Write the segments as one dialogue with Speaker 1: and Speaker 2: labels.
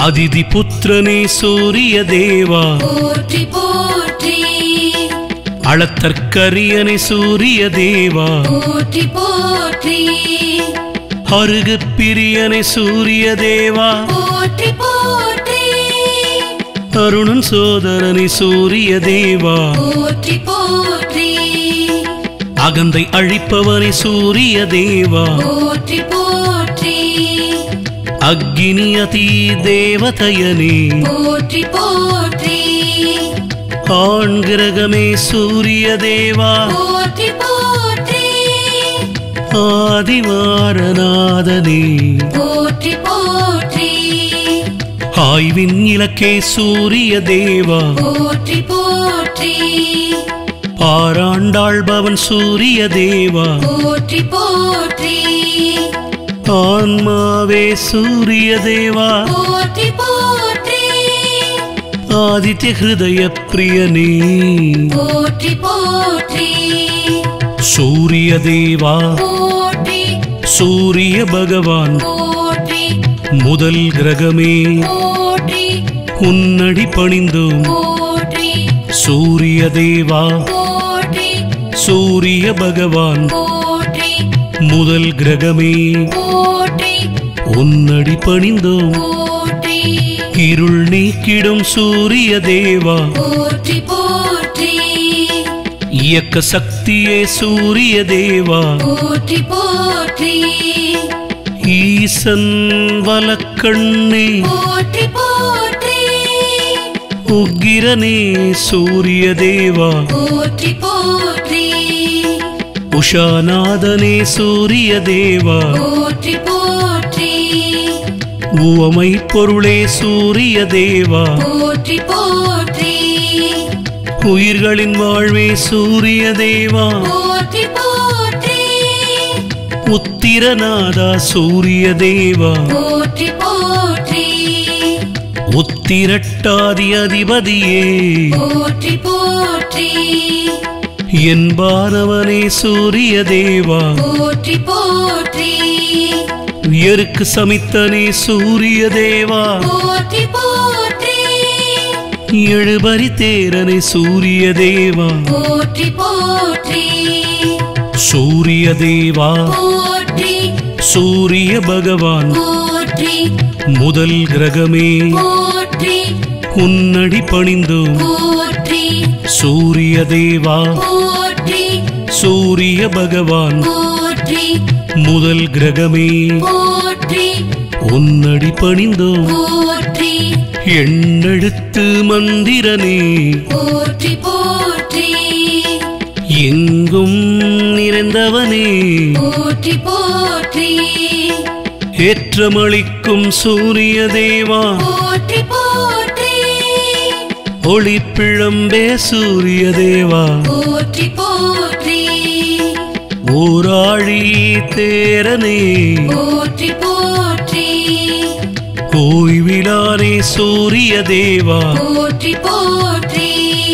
Speaker 1: அதிதி புத்திரனே சூரிய தேவா
Speaker 2: போற்றி போற்றி
Speaker 1: அளத்தற்கரியனே சூரிய தேவா
Speaker 2: போற்றி போற்றி
Speaker 1: அருகு பிரியனே சூரிய தேவா
Speaker 2: போற்றி போற்றி
Speaker 1: அருணன் சோதரனே சூரிய தேவா
Speaker 2: போற்றி போற்றி
Speaker 1: அகந்தை அழிப்பவனே சூரிய தேவா
Speaker 2: போற்றி போற்றி
Speaker 1: அக்னி அதி தேவதையனே
Speaker 2: போற்றி போற்றி
Speaker 1: ஆண் கிரகமே சூரிய தேவா
Speaker 2: போற்றி போற்றி
Speaker 1: ஆதிவாரநாதனே
Speaker 2: போற்றி போற்றி
Speaker 1: ஆய்வின் இலக்கே சூரிய தேவா
Speaker 2: போற்றி போற்றி
Speaker 1: ஆராண்டாள்பவன் சூரிய தேவா
Speaker 2: போற்றி போற்றி
Speaker 1: ஆன்மாவே சூரிய தேவா
Speaker 2: போற்றி போற்றி
Speaker 1: ஆதித்ய ஹிருதய பிரியனே
Speaker 2: போற்றி போற்றி
Speaker 1: சூரிய தேவா
Speaker 2: போற்றி
Speaker 1: சூரிய பகவான்
Speaker 2: போற்றி
Speaker 1: முதல் கிரகமே
Speaker 2: போற்றி
Speaker 1: உன்னடி பணிந்தோம்
Speaker 2: போற்றி
Speaker 1: சூரிய தேவா
Speaker 2: போற்றி
Speaker 1: சூரிய பகவான்
Speaker 2: போற்றி
Speaker 1: முதல் கிரகமே
Speaker 2: போற்றி
Speaker 1: உன்னடி பணிந்தோம்
Speaker 2: போற்றி
Speaker 1: இருள் நீக்கிடும் சூரிய தேவா
Speaker 2: போற்றி போற்றி
Speaker 1: இயக்க சக்தியே சூரிய தேவா
Speaker 2: போற்றி போற்றி
Speaker 1: ஈசன் வலக்கண்ணே
Speaker 2: போற்றி போற்றி
Speaker 1: உக்கிரனே சூரிய தேவா
Speaker 2: போற்றி போற்றி
Speaker 1: உஷாநாதனே சூரிய தேவா
Speaker 2: போற்றி போற்றி
Speaker 1: உவமை பொருளே சூரிய தேவா
Speaker 2: போற்றி போற்றி
Speaker 1: உயிர்களின் வாழ்வே சூரிய தேவா
Speaker 2: போற்றி போற்றி
Speaker 1: உத்திரநாதா சூரிய தேவா
Speaker 2: போற்றி போற்றி
Speaker 1: உத்திரட்டாதி அதிபதியே
Speaker 2: போற்றி போற்றி
Speaker 1: என்பானவனே சூரிய தேவா
Speaker 2: போற்றி போற்றி
Speaker 1: எருக்கு சமித்தனே சூரிய தேவா
Speaker 2: போற்றி போற்றி
Speaker 1: எழுபரி தேரனே சூரிய தேவா
Speaker 2: போற்றி போற்றி
Speaker 1: சூரிய தேவா
Speaker 2: போற்றி
Speaker 1: சூரிய பகவான்
Speaker 2: போற்றி
Speaker 1: முதல் கிரகமே
Speaker 2: போற்றி
Speaker 1: உன்னடி பணிந்தோம்
Speaker 2: போற்றி
Speaker 1: சூரிய தேவா
Speaker 2: போற்றி
Speaker 1: சூரிய பகவான்
Speaker 2: போற்றி
Speaker 1: முதல் கிரகமே
Speaker 2: போற்றி
Speaker 1: உன்னடி பணிந்தோம்
Speaker 2: போற்றி
Speaker 1: எண்ணெழுத்து மந்திரனே
Speaker 2: போற்றி போற்றி
Speaker 1: எங்கும் நிறைந்தவனே
Speaker 2: போற்றி போற்றி
Speaker 1: ஏற்றமளிக்கும் சூரிய தேவா
Speaker 2: போற்றி போற்றி
Speaker 1: ஒளிப்பிழம்பே சூரிய தேவா
Speaker 2: போற்றி போற்றி
Speaker 1: ஊராழி தேரனே
Speaker 2: போற்றி போற்றி
Speaker 1: ஓய்விலானே சூரிய தேவா
Speaker 2: போற்றி போற்றி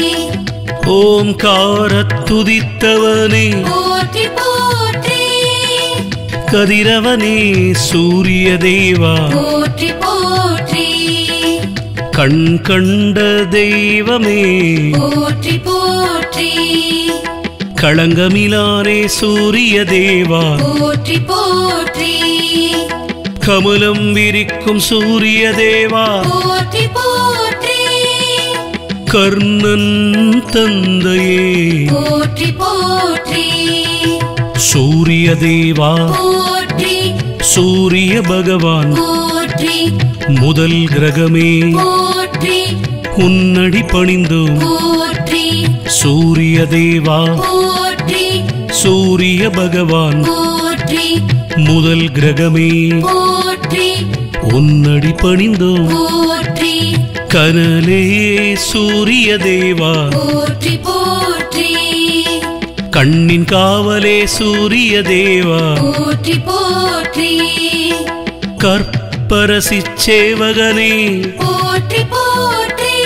Speaker 1: ஓம்காரத் துதித்தவனே
Speaker 2: போற்றி போற்றி
Speaker 1: கதிரவனே சூரிய தேவா
Speaker 2: போற்றி போற்றி
Speaker 1: கண் கண்ட தெய்வமே
Speaker 2: போற்றி போற்றி
Speaker 1: களங்கமிலானே சூரிய தேவா
Speaker 2: போற்றி போற்றி
Speaker 1: கமலம் விரிக்கும் சூரிய தேவா
Speaker 2: போற்றி போற்றி
Speaker 1: கர்ணன் தந்தையே
Speaker 2: போற்றி போற்றி
Speaker 1: சூரிய தேவா
Speaker 2: போற்றி
Speaker 1: சூரிய பகவான்
Speaker 2: போற்றி
Speaker 1: முதல் கிரகமே
Speaker 2: போற்றி
Speaker 1: உன்னடி பணிந்தோம்
Speaker 2: போற்றி
Speaker 1: சூரிய தேவா
Speaker 2: போற்றி
Speaker 1: சூரிய பகவான்
Speaker 2: போற்றி
Speaker 1: முதல் கிரகமே
Speaker 2: போற்றி
Speaker 1: உன்னடி பணிந்தோம்
Speaker 2: போற்றி
Speaker 1: கனலே சூரிய தேவா
Speaker 2: போற்றி போற்றி
Speaker 1: கண்ணின் காவலே சூரிய தேவா
Speaker 2: போற்றி போற்றி
Speaker 1: கற்பரசி சேவகனே
Speaker 2: போற்றி போற்றி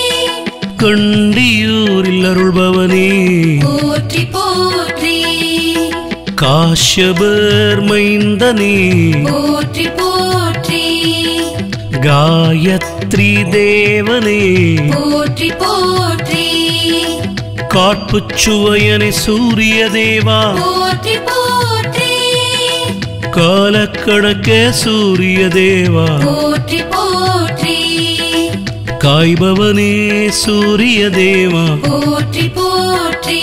Speaker 1: கண்டியூரில் அருள்பவனே
Speaker 2: போற்றி போற்றி
Speaker 1: காஷ்யபர் மைந்தனே
Speaker 2: போற்றி போற்றி
Speaker 1: காயத்ரி தேவனே
Speaker 2: போற்றி போற்றி
Speaker 1: காட்புச் சுவையனே சூரிய தேவா
Speaker 2: போற்றி போற்றி
Speaker 1: காலக்கணக்கே சூரிய தேவா
Speaker 2: போற்றி போற்றி
Speaker 1: காய்பவனே சூரிய தேவா
Speaker 2: போற்றி போற்றி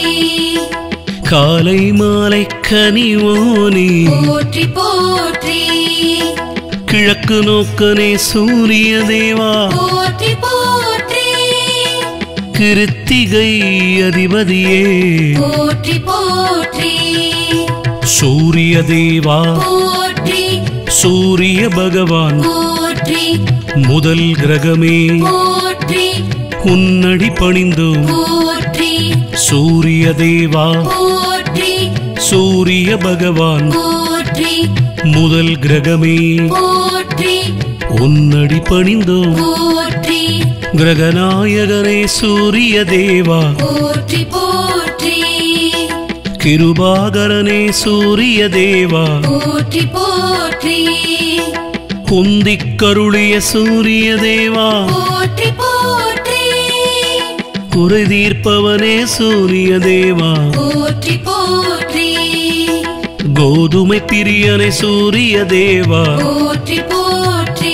Speaker 1: காலை மாலை கனிவோனே
Speaker 2: போற்றி போற்றி
Speaker 1: கிழக்கு நோக்கனே சூரிய தேவா
Speaker 2: போற்றி போற்றி
Speaker 1: கிருத்திகை அதிபதியே
Speaker 2: போற்றி போற்றி
Speaker 1: சூரிய தேவா
Speaker 2: போற்றி
Speaker 1: சூரிய பகவான்
Speaker 2: போற்றி
Speaker 1: முதல் கிரகமே
Speaker 2: போற்றி
Speaker 1: உன்னடி பணிந்தோம்
Speaker 2: போற்றி
Speaker 1: சூரிய தேவா
Speaker 2: போற்றி
Speaker 1: சூரிய பகவான்
Speaker 2: போற்றி
Speaker 1: முதல் கிரகமே
Speaker 2: போற்றி
Speaker 1: உன்னடி பணிந்தோம்
Speaker 2: போற்றி
Speaker 1: கிரகநாயகனே சூரிய தேவா
Speaker 2: போற்றி போற்றி
Speaker 1: கிருபாகரனே சூரிய தேவா
Speaker 2: போற்றி போற்றி
Speaker 1: குந்திக் கருளிய சூரிய தேவா
Speaker 2: போற்றி போற்றி
Speaker 1: குறை தீர்ப்பவனே சூரிய தேவா
Speaker 2: போற்றி போற்றி
Speaker 1: கோதுமை பிரியனை சூரிய தேவா
Speaker 2: போற்றி போற்றி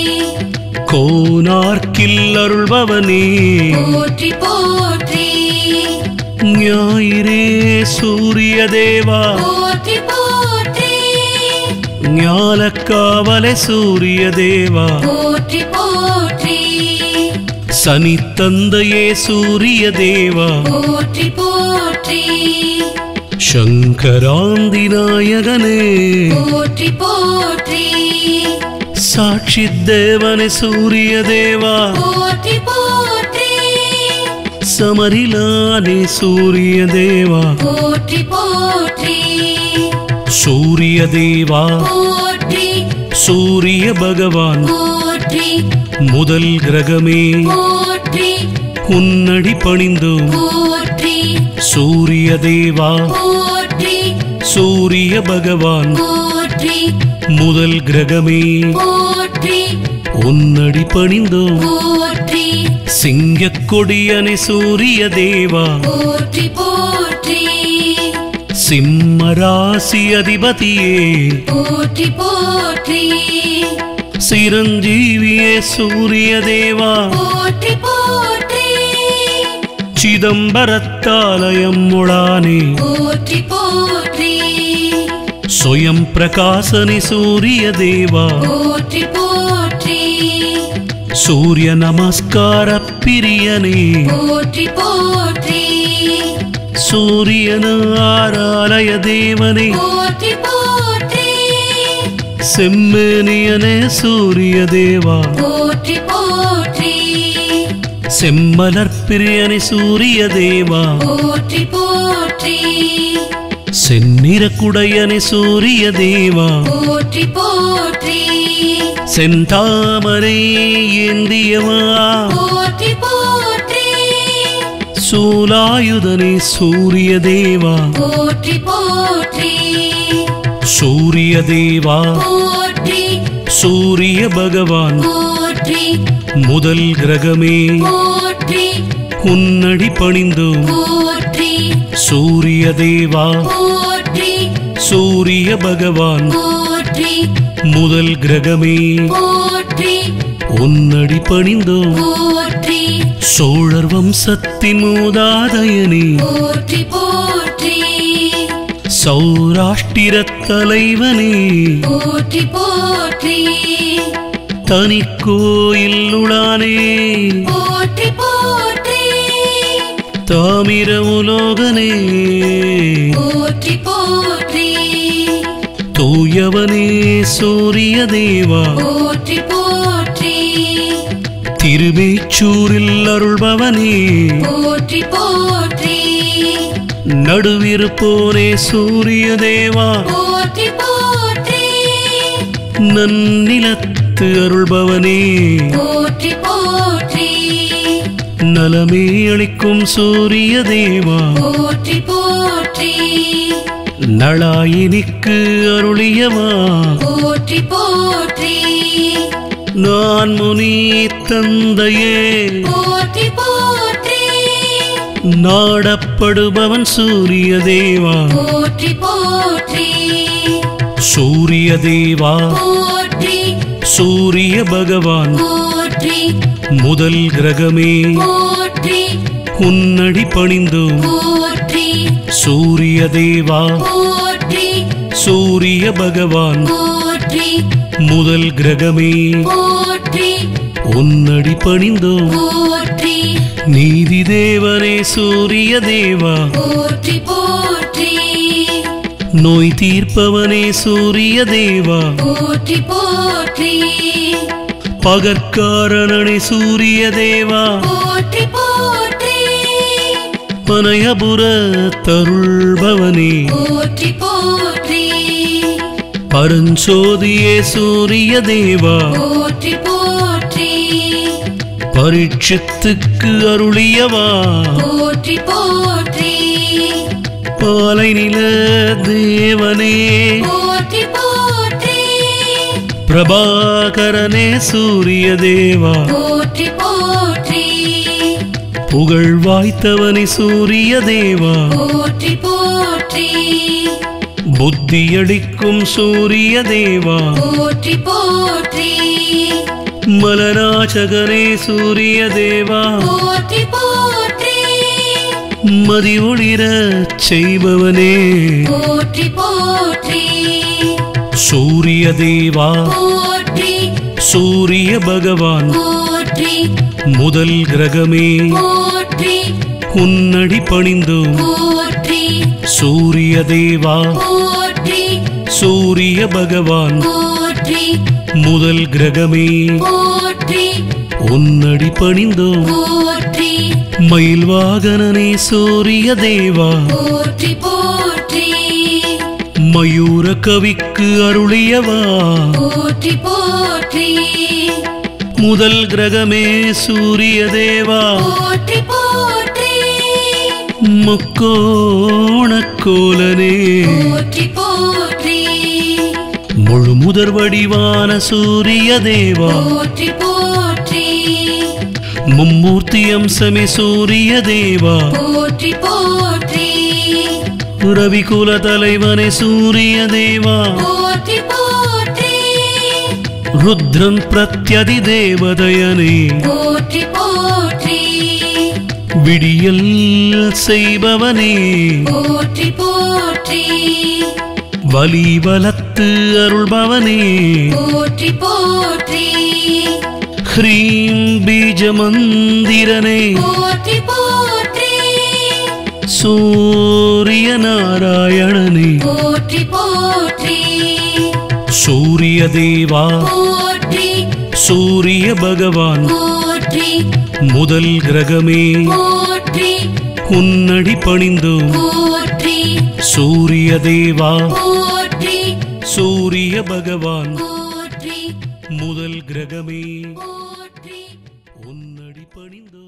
Speaker 1: கோனார்க்கில் அருள்பவனே
Speaker 2: போற்றி போற்றி
Speaker 1: ஞாயிறே சூரிய தேவா
Speaker 2: போற்றி போற்றி
Speaker 1: ஞாலக்காவலை சூரிய தேவா
Speaker 2: போற்றி போற்றி
Speaker 1: சனி தந்தையே சூரிய தேவா
Speaker 2: போற்றி போற்றி
Speaker 1: சங்கராந்தி நாயகனே
Speaker 2: போற்றி போற்றி
Speaker 1: சாட்சி தேவனே சூரிய தேவா
Speaker 2: போற்றி போற்றி
Speaker 1: சமரிலானே சூரிய தேவா
Speaker 2: போற்றி போற்றி
Speaker 1: சூரிய தேவா
Speaker 2: போற்றி
Speaker 1: சூரிய பகவான்
Speaker 2: போற்றி
Speaker 1: முதல் கிரகமே
Speaker 2: போற்றி
Speaker 1: உன்னடி பணிந்தோம்
Speaker 2: போற்றி
Speaker 1: சூரிய தேவா
Speaker 2: போற்றி
Speaker 1: சூரிய பகவான்
Speaker 2: போற்றி
Speaker 1: முதல் கிரகமே
Speaker 2: போற்றி
Speaker 1: உன்னடி பணிந்தோம்
Speaker 2: போற்றி
Speaker 1: சிங்கக் கொடியனை சூரிய தேவா
Speaker 2: போற்றி போற்றி
Speaker 1: சிம்ம ராசி அதிபதியே
Speaker 2: போற்றி போற்றி
Speaker 1: சிரஞ்சீவியே சூரிய தேவா
Speaker 2: போற்றி போற்றி
Speaker 1: சிதம்பரத்தாலயம் முழானே
Speaker 2: போற்றி போற்றி
Speaker 1: സ്വയം പ്രകാശനി സൂര്യ ദേവ
Speaker 2: போற்றி போற்றி
Speaker 1: സൂര്യ നമസ്കാര പിരിയനേ
Speaker 2: போற்றி போற்றி
Speaker 1: സൂര്യന ആരാലയ ദേവനേ
Speaker 2: போற்றி போற்றி
Speaker 1: സെമ്മേനിയനെ സൂര്യ ദേവ
Speaker 2: போற்றி போற்றி
Speaker 1: സെമ്മലർപ്പിരിയനെ സൂര്യ ദേവ
Speaker 2: போற்றி போற்றி
Speaker 1: സെന്നിരക്കുടയനെ സൂര്യ ദേവ
Speaker 2: போற்றி போற்றி
Speaker 1: സെന്താമരേ ഏന്തിയവാ
Speaker 2: போற்றி போற்றி
Speaker 1: சூலாயுதனே சூரிய தேவா
Speaker 2: போற்றி போற்றி
Speaker 1: சூரிய தேவா
Speaker 2: போற்றி
Speaker 1: சூரிய பகவான்
Speaker 2: போற்றி
Speaker 1: முதல் கிரகமே
Speaker 2: போற்றி
Speaker 1: உன்னடி பணிந்தோம்
Speaker 2: போற்றி
Speaker 1: சூரிய தேவா
Speaker 2: போற்றி
Speaker 1: சூரிய பகவான்
Speaker 2: போற்றி
Speaker 1: முதல் கிரகமே
Speaker 2: போற்றி
Speaker 1: உன்னடி பணிந்தோம்
Speaker 2: போற்றி
Speaker 1: சோழர் வம்சத்தின் மூதாதையனே
Speaker 2: போற்றி போற்றி
Speaker 1: சௌராஷ்டிர தலைவனே
Speaker 2: போற்றி போற்றி
Speaker 1: தனி கோயில் உளானே
Speaker 2: போற்றி போற்றி
Speaker 1: தாமிர உலோகனே
Speaker 2: போற்றி போற்றி
Speaker 1: தூயவனே சூரிய தேவா
Speaker 2: போற்றி போற்றி
Speaker 1: திருமேச்சூரில் அருள்பவனே
Speaker 2: போற்றி போற்றி
Speaker 1: நடுவிருப்போனே சூரிய தேவா
Speaker 2: போற்றி போற்றி
Speaker 1: நன்னிலத்து அருள்பவனே
Speaker 2: போற்றி போற்றி
Speaker 1: நலமே அளிக்கும் சூரிய தேவா
Speaker 2: போற்றி போற்றி
Speaker 1: நளாயினிக்கு அருளியவா
Speaker 2: போற்றி போற்றி
Speaker 1: நான் முனி தந்தையே
Speaker 2: போற்றி போற்றி
Speaker 1: நாடப்படுபவன் சூரிய தேவா
Speaker 2: போற்றி போற்றி
Speaker 1: சூரிய தேவா
Speaker 2: போற்றி
Speaker 1: சூரிய பகவான்
Speaker 2: போற்றி
Speaker 1: முதல் கிரகமே
Speaker 2: போற்றி
Speaker 1: உன்னடி பணிந்தோம்
Speaker 2: போற்றி
Speaker 1: சூரிய தேவா
Speaker 2: போற்றி
Speaker 1: சூரிய பகவான்
Speaker 2: போற்றி
Speaker 1: முதல் கிரகமே
Speaker 2: போற்றி
Speaker 1: உன்னடி பணிந்தோம்
Speaker 2: போற்றி
Speaker 1: நீதி தேவனே சூரிய தேவா
Speaker 2: போற்றி போற்றி
Speaker 1: நோய் தீர்ப்பவனே சூரிய தேவா
Speaker 2: போற்றி போற்றி
Speaker 1: பகற்காரணனே சூரிய தேவா
Speaker 2: போற்றி போற்றி
Speaker 1: பனயபுர தருள்பவனே
Speaker 2: போற்றி போற்றி
Speaker 1: பரஞ்சோதியே சூரிய தேவா
Speaker 2: போற்றி போற்றி
Speaker 1: பரீட்சித்துக்கு அருளியவா
Speaker 2: போற்றி போற்றி
Speaker 1: பாலை நில தேவனே
Speaker 2: போற்றி போற்றி
Speaker 1: பிரபாகரனே சூரிய தேவா
Speaker 2: போற்றி போற்றி
Speaker 1: புகழ் வாய்த்தவனே சூரிய தேவா
Speaker 2: போற்றி போற்றி
Speaker 1: புத்தியளிக்கும் சூரிய தேவா
Speaker 2: போற்றி போற்றி
Speaker 1: மலராஜகனே சூரிய தேவா
Speaker 2: போற்றி போற்றி
Speaker 1: மதி ஒளிரச் செய்பவனே
Speaker 2: போற்றி போற்றி
Speaker 1: சூரிய தேவா
Speaker 2: போற்றி
Speaker 1: சூரிய பகவான்
Speaker 2: போற்றி
Speaker 1: முதல் கிரகமே
Speaker 2: போற்றி
Speaker 1: உன்னடி பணிந்தோம்
Speaker 2: போற்றி
Speaker 1: சூரிய தேவா
Speaker 2: போற்றி
Speaker 1: சூரிய பகவான்
Speaker 2: போற்றி
Speaker 1: முதல் கிரகமே
Speaker 2: போற்றி
Speaker 1: உன்னடி பணிந்தோம்
Speaker 2: போற்றி
Speaker 1: மயில் வாகனனே சூரிய தேவா
Speaker 2: போற்றி போற்றி
Speaker 1: மயூர கவிக்கு அருளியவா
Speaker 2: போற்றி போற்றி
Speaker 1: முதல் கிரகமே சூரிய தேவா
Speaker 2: போற்றி போற்றி
Speaker 1: முக்கோணக்கோலனே
Speaker 2: போற்றி போற்றி
Speaker 1: முழு முதற் வடிவான சூரிய தேவா
Speaker 2: போற்றி போற்றி
Speaker 1: மும்மூர்த்தி அம்சமே சூரிய தேவா
Speaker 2: போற்றி போற்றி
Speaker 1: ரவிகுல தலைவனே சூரிய தேவா
Speaker 2: போற்றி போற்றி
Speaker 1: ருத்ரன் பிரத்யதி தேவதயனே
Speaker 2: போற்றி போற்றி
Speaker 1: விடியல் செய்பவனே
Speaker 2: போற்றி போற்றி
Speaker 1: வலி வலத்து அருள்பவனே
Speaker 2: போற்றி போற்றி
Speaker 1: ஹ்ரீம் பீஜ மந்திரனே
Speaker 2: போற்றி போற்றி
Speaker 1: சூரிய நாராயணனே
Speaker 2: போற்றி போற்றி
Speaker 1: சூரிய தேவா
Speaker 2: போற்றி
Speaker 1: சூரிய பகவான்
Speaker 2: போற்றி
Speaker 1: முதல் கிரகமே
Speaker 2: போற்றி
Speaker 1: உன்னடி பணிந்தோம்
Speaker 2: போற்றி
Speaker 1: சூரிய தேவா
Speaker 2: போற்றி
Speaker 1: சூரிய பகவான்
Speaker 2: போற்றி
Speaker 1: முதல் கிரகமே
Speaker 2: போற்றி
Speaker 1: உன்னடி பணிந்தோம்